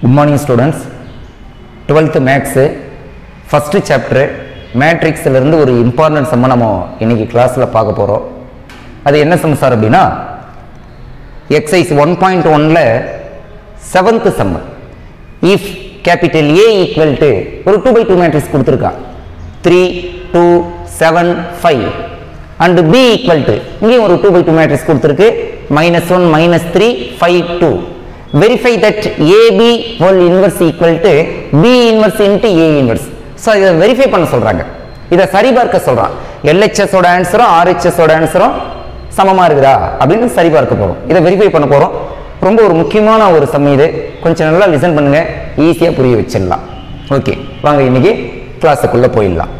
good morning students twelfth maths first chapter மேட்ரிக்ஸ்லேருந்து ஒரு important சம்ம நம்ம இன்னைக்கு கிளாஸில் பார்க்க போகிறோம் அது என்ன சம் சார் அப்படின்னா எக்ஸைஸ் ஒன் பாயிண்ட் ஒனில் seventh sum if capital A equal to ஒரு டூ பை டூ மேட்ரிக்ஸ் கொடுத்துருக்கான் three two seven five and B equal to இங்கேயும் ஒரு டூ பை டூ மேட்ரிக்ஸ் கொடுத்துருக்கு minus one minus three five two verify that AB whole inverse equal to B inverse into A inverse so இதை verify பண்ண சொல்கிறாங்க இதை சரிபார்க்க சொல்கிறான் எல்ஹெச்எஸோட ஆன்சரும் ஆர்ஹெச்எஸோட ஆன்சரும் சமமாக இருக்குதா அப்படின்னு சரிபார்க்க போகிறோம் இதை வெரிஃபை பண்ண போகிறோம் ரொம்ப ஒரு முக்கியமான ஒரு சம் இது கொஞ்சம் நல்லா லிசன் பண்ணுங்க ஈஸியாக புரிய வச்சிடலாம் ஓகே வாங்க இன்னைக்கு கிளாஸுக்குள்ளே போயிடலாம்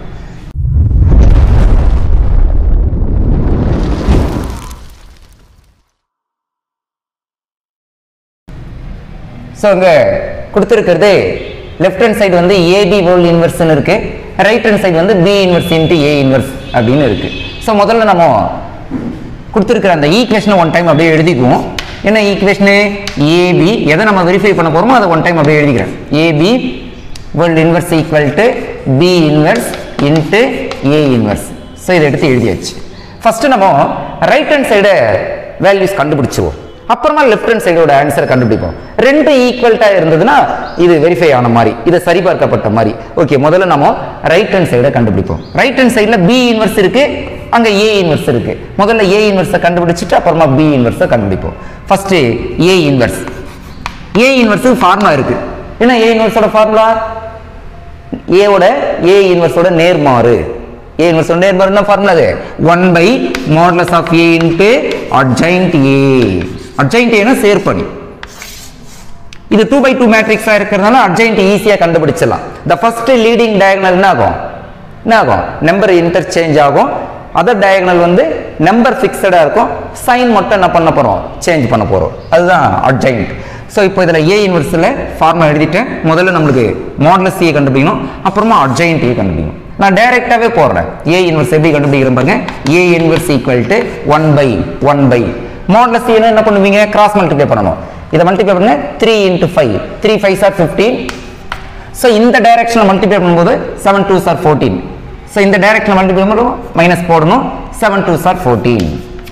ஸோ இங்கே கொடுத்துருக்கிறது லெஃப்ட் ஹேண்ட் சைடு வந்து ஏபி ஹோல் இன்வெர்ஸ்னு இருக்கு ரைட் ஹேண்ட் சைடு வந்து B inverse into A inverse அப்படின்னு இருக்கு ஸோ முதல்ல நம்ம கொடுத்துருக்கிற அந்த ஈக்குவேஷனை ஒன் டைம் அப்படியே எழுதிக்குவோம் என்ன ஈக்குவேஷனு ஏபி எதை நம்ம வெரிஃபை பண்ண போகிறோமோ அதை ஒன் டைம் அப்படியே எழுதிக்கிறேன் AB whole inverse equal to B inverse into A inverse so இதை எடுத்து எழுதியாச்சு ஃபஸ்ட்டு நம்ம ரைட் ஹேண்ட் சைடு வேல்யூஸ் கண்டுபிடிச்சுவோம் அப்புறமா லெஃப்ட் ஹேண்ட் சைடோட ஆன்சர் கண்டுபிடிப்போம் ரெண்டு ஈக்குவல்ட்டா இருந்ததுன்னா இது வெரிஃபை ஆன மாதிரி இது சரிபார்க்கப்பட்ட மாதிரி ஓகே முதல்ல நம்ம ரைட் ஹேண்ட் சைடை கண்டுபிடிப்போம் ரைட் ஹேண்ட் சைடில் பி இன்வெர்ஸ் இருக்கு அங்க ஏ இன்வெர்ஸ் இருக்கு முதல்ல ஏ இன்வெர்ஸை கண்டுபிடிச்சிட்டு அப்புறமா பி இன்வெர்ஸை கண்டுபிடிப்போம் first A inverse A inverse formula இருக்கு என்ன ஏ இன்வெர்ஸோட ஃபார்முலா ஏவோட ஏ இன்வெர்ஸோட நேர்மாறு ஏ இன்வெர்ஸோட நேர்மாறு என்ன ஃபார்முலா அது one by modulus of A into adjoint A adjoint ஏனா சேர்ப்பணி இது டூ பை டூ மேட்ரிக்ஸாக இருக்கிறதுனால அட்ஜைண்ட் ஈஸியாக கண்டுபிடிச்சிடலாம் த ஃபர்ஸ்ட் லீடிங் டயகனல் என்ன ஆகும் என்ன ஆகும் நம்பர் இன்டர்சேஞ்ச் ஆகும் அதர் டயகனல் வந்து நம்பர் ஃபிக்ஸடாக இருக்கும் சைன் மட்டும் என்ன பண்ண போகிறோம் சேஞ்ச் பண்ண போகிறோம் அதுதான் அட்ஜைண்ட் ஸோ இப்போ இதில் ஏ இன்வெர்ஸில் ஃபார்முலா எழுதிட்டேன் முதல்ல நம்மளுக்கு மாடலஸ் ஏ கண்டுபிடிக்கணும் அப்புறமா அட்ஜைண்ட் ஏ கண்டுபிடிக்கணும் நான் டைரெக்டாகவே போடுறேன் ஏ இன்வெர்ஸ் எப்படி கண்டுபிடிக்கிறேன் பாருங்க A inverse equal to one by one by modulus ஏன்னு என்ன பண்ணுவீங்க கிராஸ் மல்டிப்ளை பண்ணணும் இதை மல்டிப்ளை பண்ணுங்க three into five three five are fifteen so இந்த டைரக்ஷனில் மல்டிப்ளை பண்ணும்போது seven two are fourteen so இந்த டைரக்ஷனில் மல்டிப்ளை பண்ணுவோம் மைனஸ் போடணும் seven two are fourteen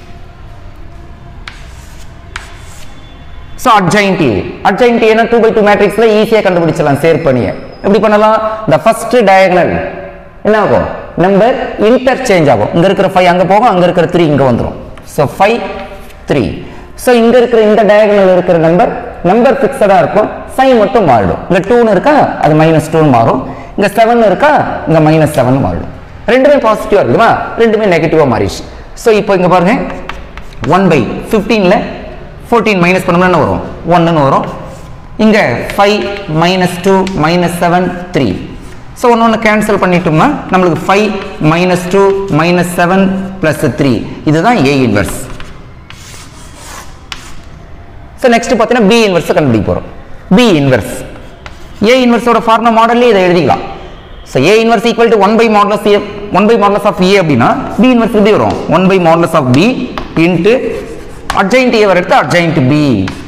so adjoint A adjoint ஏன்னா டூ பை டூ மேட்ரிக்ஸில் ஈஸியாக கண்டுபிடிச்சலாம் சேர் பண்ணிய எப்படி பண்ணலாம் த ஃபர்ஸ்ட் டயகனல் என்ன ஆகும் நம்பர் இன்டர்சேஞ்ச் ஆகும் இங்கே இருக்கிற ஃபைவ் அங்கே போகும் அங்கே இருக்கிற த்ரீ இங்கே வந்துடும் ஸோ ஃபைவ் த்ரீ ஸோ இங்கே இருக்கிற இந்த டயகனல் இருக்கிற நம்பர் நம்பர் ஃபிக்ஸடாக இருக்கும் சைன் மட்டும் மாறிடும் இங்கே டூன்னு இருக்கா அது மைனஸ் டூன்னு மாறும் இங்கே செவன் இருக்கா இங்கே மைனஸ் செவன் மாறிடும் ரெண்டுமே பாசிட்டிவாக இருக்குமா ரெண்டுமே நெகட்டிவாக மாறிடுச்சு ஸோ இப்போ இங்கே பாருங்க ஒன் பை ஃபிஃப்டீனில் ஃபோர்டீன் மைனஸ் பண்ணோம்னா என்ன வரும் ஒன்றுன்னு வரும் இங்கே five minus two minus seven three so ஒன்று ஒன்று கேன்சல் பண்ணிட்டோம்னா நம்மளுக்கு five minus two minus seven plus three இதுதான் ஏ இன்வெர்ஸ் ஸோ நெக்ஸ்ட் பார்த்தீங்கன்னா பி இன்வெர்ஸை கண்டுபிடிக்க போகிறோம் பி இன்வெர்ஸ் ஏ இன்வெர்ஸோட ஃபார்முலா மாடல்லே இதை எழுதிக்கலாம் so A inverse equal to one by modulus A one by modulus of A அப்படின்னா பி இன்வெர்ஸ் எப்படி வரும் one by modulus of B into adjoint A எடுத்து அட்ஜைண்ட் பி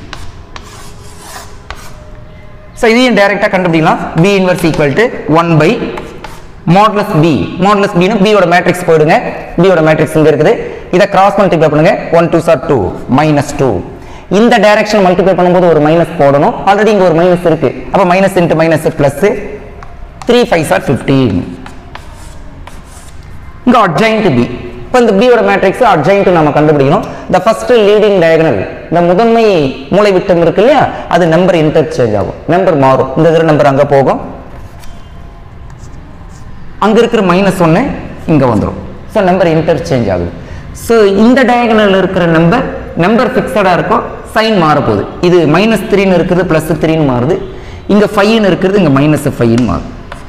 ஸோ இதையும் டைரெக்டாக கண்டுபிடிக்கலாம் B inverse equal to one by modulus B modulus பின்னு பியோட matrix போயிடுங்க பியோட மேட்ரிக்ஸ் இங்கே இருக்குது இதை கிராஸ் மல்டிப்ளை பண்ணுங்க one two are two minus two இந்த டைரக்ஷன் மல்டிப்ளை பண்ணும்போது ஒரு மைனஸ் போடணும் ஆல்ரெடி இங்கே ஒரு மைனஸ் இருக்கு அப்போ minus into minus plus three five are fifteen இங்கே அட்ஜைண்ட் பி இப்போ இந்த பியோட மேட்ரிக்ஸ் அட்ஜைண்ட் நம்ம கண்டுபிடிக்கணும் த ஃபர்ஸ்ட் லீடிங் டயகனல் இந்த முதன்மை மூளை விட்டம் இருக்கு இல்லையா அது நம்பர் இன்டர்சேஞ்ச் ஆகும் நம்பர் மாறும் இந்த இருக்கிற நம்பர் அங்கே போகும் அங்கே இருக்கிற மைனஸ் ஒன்று இங்கே வந்துடும் ஸோ நம்பர் இன்டர்சேஞ்ச் ஆகுது ஸோ இந்த டயகனல் இருக்கிற நம்பர் நம்பர் ஃபிக்ஸடாக இருக்கும் சைன் மாறப்போகுது இது மைனஸ் த்ரீன்னு இருக்கிறது ப்ளஸ் த்ரீன்னு மாறுது இங்கே ஃபைவ்னு இருக்கிறது இங்கே மைனஸ் ஃபைவ்னு மாறுது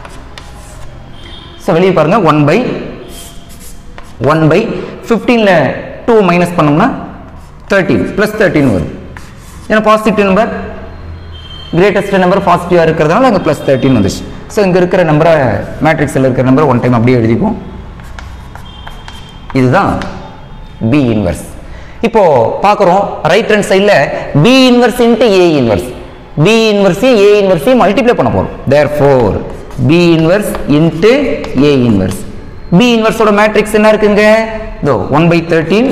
ஸோ வெளியே பாருங்கள் ஒன் பை ஒன் பை ஃபிஃப்டீனில் டூ மைனஸ் பண்ணோம்னா தேர்ட்டீன் ப்ளஸ் தேர்ட்டின் வருது ஏன்னா பாசிட்டிவ் நம்பர் கிரேட்டஸ்ட் நம்பர் பாசிட்டிவாக இருக்கிறதுனால அங்கே ப்ளஸ் தேர்ட்டின் வந்துச்சு ஸோ இங்கே இருக்கிற நம்பரை மேட்ரிக்ஸில் இருக்கிற நம்பரை ஒன் டைம் அப்படியே எழுதிப்போம் இதுதான் பி இன்வெர்ஸ் இப்போ பார்க்குறோம் ரைட் ஹேண்ட் சைடில் B inverse into A inverse B இன்வர்ஸையும் ஏ இன்வர்ஸையும் மல்டிப்ளை பண்ண போகிறோம் therefore B inverse into A inverse B இன்வர்ஸோட மேட்ரிக்ஸ் என்ன இருக்குங்க இதோ one by thirteen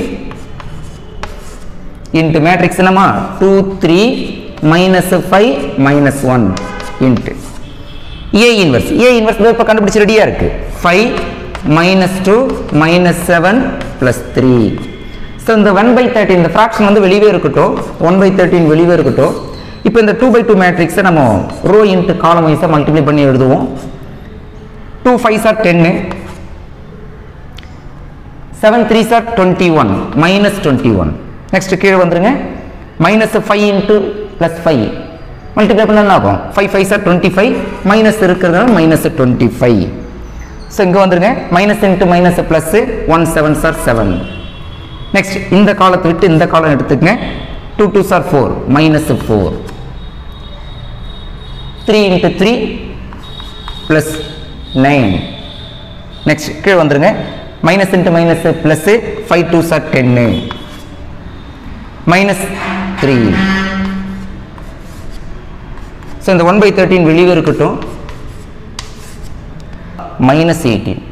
into matrix என்னமா two three minus five minus one into A inverse A inverse இப்போ கண்டுபிடிச்சு ரெடியாக இருக்கு five minus two minus seven plus three so இந்த ஒன் பை தேர்ட்டின் இந்த ஃப்ராக்ஷன் வந்து வெளியே இருக்கட்டும் ஒன் பை தேர்ட்டின் வெளியே இருக்கட்டும் இப்போ இந்த டூ பை டூ மேட்ரிக்ஸை நம்ம ரோ இன்ட்டு காலம் வைஸாக மல்டிப்ளை பண்ணி எழுதுவோம் two five are ten seven three are twenty one minus twenty one next கீழே வந்துருங்க minus five into plus five multiply பண்ண என்ன ஆகும் five five are twenty five minus இருக்கிறதுனால மைனஸ் டுவெண்ட்டி ஃபைவ் ஸோ இங்கே வந்துருங்க minus into minus plus one seven are seven next இந்த காலத்தை விட்டு இந்த காலம் எடுத்துக்கங்க two two are four minus four three into three plus nine next கீழே வந்துருங்க minus into minus plus five two are ten minus three so இந்த one by thirteen வெளியே இருக்கட்டும் மைனஸ் எயிட்டீன்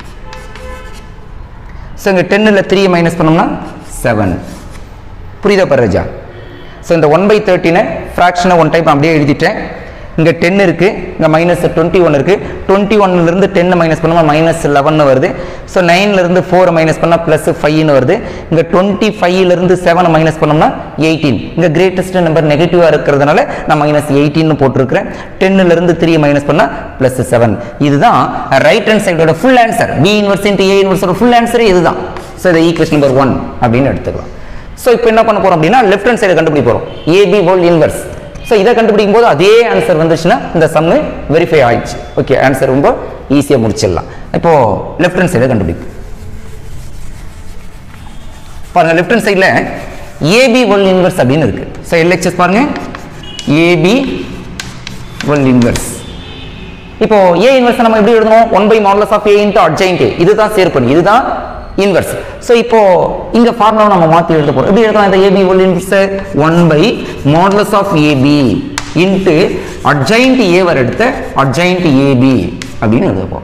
ஸோ இங்கே டென்னில் த்ரீ மைனஸ் பண்ணோம்னா seven புரியுதா பரஜா ஸோ இந்த ஒன் பை தேர்ட்டினை ஃப்ராக்ஷனை ஒன் டைம் அப்படியே எழுதிட்டேன் இங்கே டென் இருக்குது இங்கே மைனஸ் டுவெண்ட்டி ஒன் இருக்குது டுவெண்ட்டி ஒன்லேருந்து டென்னை மைனஸ் பண்ணோம்னா மைனஸ் லெவன் வருது ஸோ நைன்லேருந்து ஃபோரை மைனஸ் பண்ணால் ப்ளஸ் ஃபைவ்னு வருது இங்கே டுவெண்ட்டி ஃபைவ்லேருந்து செவனை மைனஸ் பண்ணோம்னா எயிட்டீன் இங்கே கிரேட்டஸ்ட் நம்பர் நெகட்டிவாக இருக்கிறதுனால நான் மைனஸ் எயிட்டின்னு போட்டிருக்கிறேன் டென்னிலேருந்து த்ரீ மைனஸ் பண்ணால் ப்ளஸ் செவன் இதுதான் ரைட் ஹேண்ட் சைடோட full answer B inverse into ஏ இன்வர்ஸோட ஃபுல் ஆன்சரே இதுதான் ஸோ இதை ஈக்குவேஷன் நம்பர் ஒன் அப்படின்னு எடுத்துக்கலாம் ஸோ இப்போ என்ன பண்ண போகிறோம் அப்படின்னா லெஃப்ட் ஹேண்ட் சைடை கண்டுபிடி போகிறோம் ஏபி ஹோல் இன்வர்ஸ் ஸோ இதை கண்டுபிடிக்கும் போது அதே ஆன்சர் வந்துச்சுன்னா இந்த சம்மு வெரிஃபை ஆயிடுச்சு ஓகே ஆன்சர் ரொம்ப ஈஸியாக முடிச்சிடலாம் இப்போ லெஃப்ட் ஹேண்ட் சைடை கண்டுபிடிக்கும் பாருங்க லெஃப்ட் ஹேண்ட் சைடில் ஏபி ஒல் இன்வர்ஸ் அப்படின்னு இருக்கு ஸோ எல்ஹெச்எஸ் பாருங்க ஏபி ஒல் இன்வர்ஸ் இப்போ ஏ இன்வர்ஸ் நம்ம எப்படி எழுதணும் one by modulus of A into adjoint இதுதான் சேர்ப்பணி இதுதான் இன்வர்ஸ் ஸோ இப்போ இங்க ஃபார்முலா நம்ம மாற்றி எழுத போறோம் எப்படி எழுதலாம் இந்த AB whole inverse one by modulus of AB into adjoint A வர எடுத்த அட்ஜைண்ட் ஏபி அப்படின்னு எழுத போறோம்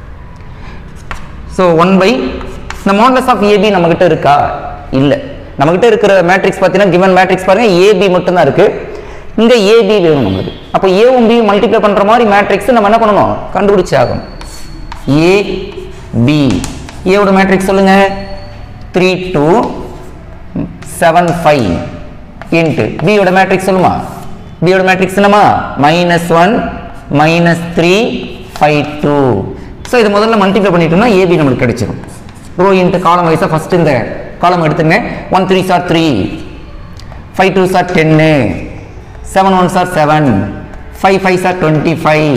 ஸோ ஒன் பை இந்த மாடலஸ் ஆஃப் ஏபி நம்மகிட்ட இருக்கா இல்லை நம்மகிட்ட இருக்கிற மேட்ரிக்ஸ் பார்த்தீங்கன்னா கிவன் மேட்ரிக்ஸ் பாருங்க ஏபி மட்டும்தான் இருக்கு இங்க ஏபி வேணும் நம்மளுக்கு அப்போ ஏவும் பி மல்டிப்ளை பண்ற மாதிரி மேட்ரிக்ஸ் நம்ம என்ன பண்ணணும் கண்டுபிடிச்சு ஆகணும் ஏ பி ஏவோட மேட்ரிக்ஸ் சொல்லுங்க three two seven five into பியோட மேட்ரிக்ஸ் சொல்லுமா பியோட மேட்ரிக்ஸ் என்னமா minus one minus three five two so இதை முதல்ல மல்டிப்ளை பண்ணிட்டோம்னா ஏபி நம்மளுக்கு கிடைச்சிரும் ரோ இன்ட்டு காலம் வைஸாக ஃபஸ்ட் இந்த காலம் எடுத்துங்க one three are three five two are ten seven one are seven five five are twenty five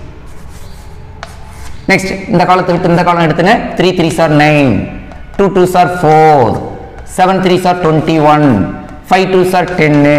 next இந்த காலத்தை விட்டு இந்த காலம் எடுத்துங்க three three are nine two two are four seven three are twenty one five two are ten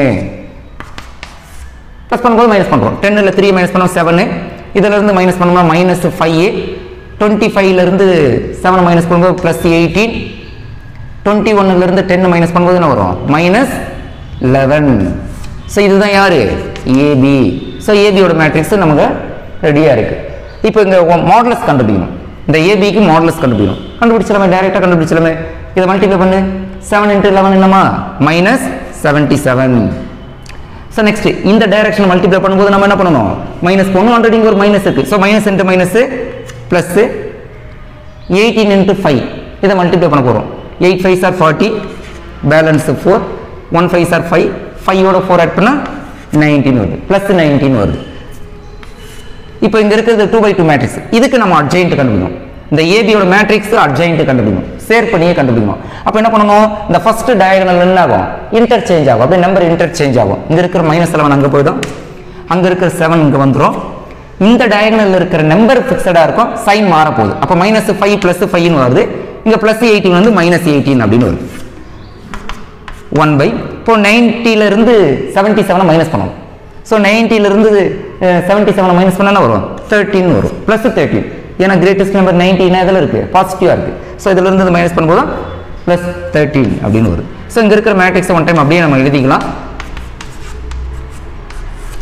plus பண்ணும்போது minus பண்ணுறோம் டென்னில் three minus பண்ணோம் செவனு இதிலிருந்து மைனஸ் பண்ணோம்னா மைனஸ் ஃபைவ் டுவெண்ட்டி ஃபைவ்லேருந்து செவன் மைனஸ் பண்ணும்போது ப்ளஸ் எயிட்டீன் டுவெண்ட்டி ஒன்னுலேருந்து ten minus பண்ணும்போது என்ன வரும் மைனஸ் லெவன் ஸோ இதுதான் யார் ஏபி ஸோ ஏபியோட மேட்ரிக்ஸ் நமக்கு ரெடியாக இருக்குது இப்போ இங்கே மாடலஸ் கண்டுபிடிக்கணும் இந்த ஏபிக்கு மாடலஸ் கண்டுபிடிக்கணும் கண்டுபிடிச்சலாமே டைரெக்டாக கண்டுபிடிச்சலாமே இதை மல்டிப்ளை பண்ணு செவன் இன்ட்டு லெவன் என்னமா minus seventy seven so next இந்த டைரக்ஷன் மல்டிப்ளை பண்ணும்போது நம்ம என்ன பண்ணணும் மைனஸ் பண்ணணும் ஆல்ரெடி இங்கே ஒரு மைனஸ் இருக்குது so minus into minus plus eighteen into five இதை மல்டிப்ளை பண்ண போகிறோம் eight five are forty balance four one five are five ஃபைவோட ஃபோர் ஆட் பண்ணால் நைன்டீன் வருது ப்ளஸ் நைன்டீன் வருது இப்போ இங்கே இருக்கிறது டூ பை டூ மேட்ரிக்ஸ் இதுக்கு நம்ம அட்ஜைண்ட் கண்டுபிடிக்கணும் இந்த ஏபியோட மேட்ரிக்ஸ் அட்ஜைண்ட் கண்டுபிடிக்கணும் சேர்ப்பணியை கண்டுபிடிக்கணும் அப்போ என்ன பண்ணணும் இந்த ஃபர்ஸ்ட் டயகனல் என்ன ஆகும் இன்டர்சேஞ்ச் ஆகும் அப்படியே நம்பர் இன்டர்சேஞ்ச் ஆகும் இங்கே இருக்கிற மைனஸ் செவன் அங்கே போயிடும் அங்கே இருக்கிற செவன் இங்கே வந்துடும் இந்த டயகனலில் இருக்கிற நம்பர் ஃபிக்ஸடாக இருக்கும் சைன் மாற போகுது அப்போ மைனஸ் ஃபைவ் ப்ளஸ் ஃபைவ்னு வருது இங்கே ப்ளஸ் எயிட்டீன் வந்து மைனஸ் எயிட்டீன் அப்படின்னு வருது ஒன் பை இப்போ நைன்ட்டிலேருந்து செவன்ட்டி செவனை மைனஸ் பண்ணணும் ஸோ நைன்ட்டிலேருந்து செவன்ட்டி செவனை மைனஸ் பண்ணால் வரும் தேர்ட்டின் வரும் ப்ளஸ் தேர்ட்டின் ஏன்னா கிரேட்டஸ்ட் நம்பர் நைன்டீன் இதில் இருக்குது பாசிட்டிவாக இருக்குது ஸோ இதிலிருந்து இது மைனஸ் பண்ணும்போது ப்ளஸ் தேர்ட்டீன் அப்படின்னு வரும் ஸோ இங்கே இருக்கிற மேட்ரிக்ஸை ஒன் டைம் அப்படியே நம்ம எழுதிக்கலாம்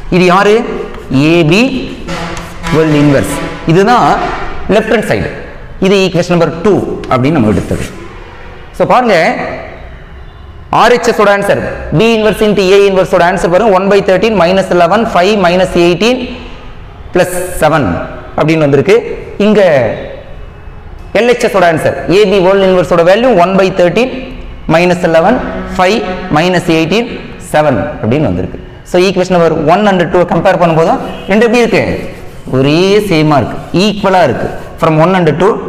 இது யாரு ஏபி வேர்ல்ட் இன்வெர்ஸ் இதுதான் லெஃப்ட் ஹேண்ட் சைடு இது ஈக்குவேஷன் நம்பர் டூ அப்படின்னு நம்ம எடுத்தது ஸோ பாருங்க ஆர்ஹெச்எஸ் ஓட answer B inverse into A inverse ஓட ஆன்சர் பாருங்க one by thirteen minus eleven five minus eighteen plus seven அப்படின்னு வந்திருக்கு இங்க LHS ஓட ஆன்சர் ஏபி வேர்ல்ட் இன்வெர்ஸோட value one by thirteen minus eleven five minus eighteen seven அப்படின்னு வந்திருக்கு so equation number one and two compare பண்ணும்போது ரெண்டு எப்படி இருக்கு ஒரே சேமாக இருக்கு ஈக்குவலாக இருக்கு from one and two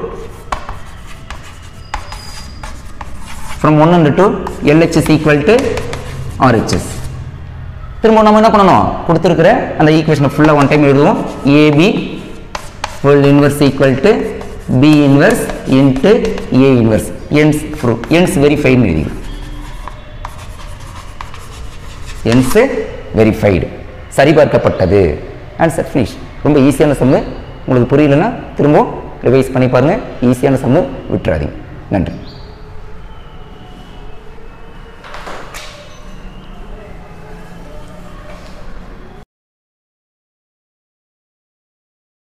from one and two LHS equal to RHS திரும்ப நம்ம என்ன பண்ணணும் கொடுத்துருக்கிற அந்த ஈக்குவேஷனை ஃபுல்லாக ஒன் டைம் எழுதுவோம் AB full inverse equal to B inverse into A inverse hence prove hence வெரிஃபைன்னு எழுதிடும் என்ஸ் வெரிஃபைடு சரிபார்க்கப்பட்டது ஆன்சர் ஃபினிஷ் ரொம்ப ஈஸியான சம்மு உங்களுக்கு புரியலன்னா திரும்ப ரிவைஸ் பண்ணி பாருங்கள் ஈஸியான சம்மு விட்டுறாதீங்க நன்றி